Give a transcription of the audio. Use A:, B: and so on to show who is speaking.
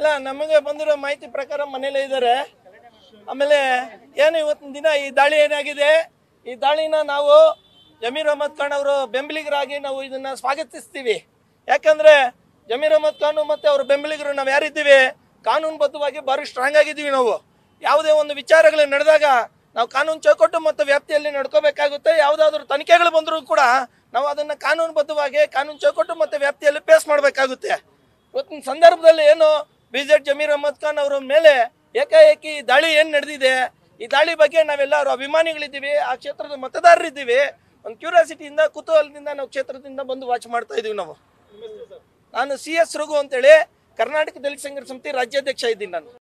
A: ಇಲ್ಲ ನಮಗೆ ಬಂದಿರೋ ಮಾಹಿತಿ ಪ್ರಕಾರ ಮನೇಲೇ ಇದ್ದಾರೆ ಆಮೇಲೆ ಏನು ಇವತ್ತಿನ ದಿನ ಈ ದಾಳಿ ಏನಾಗಿದೆ ಈ ದಾಳಿನ ನಾವು ಜಮೀರ್ ಅಹಮದ್ ಖಾನ್ ಅವರು ಬೆಂಬಲಿಗರಾಗಿ ನಾವು ಇದನ್ನ ಸ್ವಾಗತಿಸ್ತೀವಿ ಯಾಕಂದ್ರೆ ಜಮೀರ್ ಅಹಮದ್ ಖಾನ್ ಮತ್ತೆ ಅವ್ರ ಬೆಂಬಲಿಗರು ನಾವು ಯಾರಿದ್ದೀವಿ ಕಾನೂನುಬದ್ಧವಾಗಿ ಭಾರಿ ಸ್ಟ್ರಾಂಗ್ ಆಗಿದ್ದೀವಿ ನಾವು ಯಾವುದೇ ಒಂದು ವಿಚಾರಗಳು ನಡೆದಾಗ ನಾವು ಕಾನೂನು ಚೌಕಟ್ಟು ಮತ್ತು ವ್ಯಾಪ್ತಿಯಲ್ಲಿ ನಡ್ಕೋಬೇಕಾಗುತ್ತೆ ಯಾವುದಾದ್ರೂ ತನಿಖೆಗಳು ಬಂದರೂ ಕೂಡ ನಾವು ಅದನ್ನ ಕಾನೂನುಬದ್ಧವಾಗಿ ಕಾನೂನು ಚೌಕಟ್ಟು ಮತ್ತು ವ್ಯಾಪ್ತಿಯಲ್ಲಿ ಪೇಸ್ ಮಾಡಬೇಕಾಗುತ್ತೆ ಇವತ್ತಿನ ಸಂದರ್ಭದಲ್ಲಿ ಏನು ಬಿಜೆಡ್ ಜಮೀರ್ ಅಹಮದ್ ಖಾನ್ ಅವರ ಮೇಲೆ ಏಕಾಏಕಿ ದಾಳಿ ಏನು ನಡೆದಿದೆ ಈ ದಾಳಿ ಬಗ್ಗೆ ನಾವೆಲ್ಲರೂ ಅಭಿಮಾನಿಗಳಿದ್ದೀವಿ ಆ ಕ್ಷೇತ್ರದ ಮತದಾರರಿದ್ದೀವಿ ಒಂದು ಕ್ಯೂರಿಯಾಸಿಟಿಯಿಂದ ಕುತೂಹಲದಿಂದ ನಾವು ಕ್ಷೇತ್ರದಿಂದ ಬಂದು ವಾಚ್ ಮಾಡ್ತಾ ಇದೀವಿ ನಾವು ನಾನು ಸಿ ಎಸ್ ರಘು ಅಂತೇಳಿ ಕರ್ನಾಟಕ ದಲಿತ ಸಂಘರ್ಷ ಸಮಿತಿ ರಾಜ್ಯಾಧ್ಯಕ್ಷ ಇದ್ದೀನಿ ನಾನು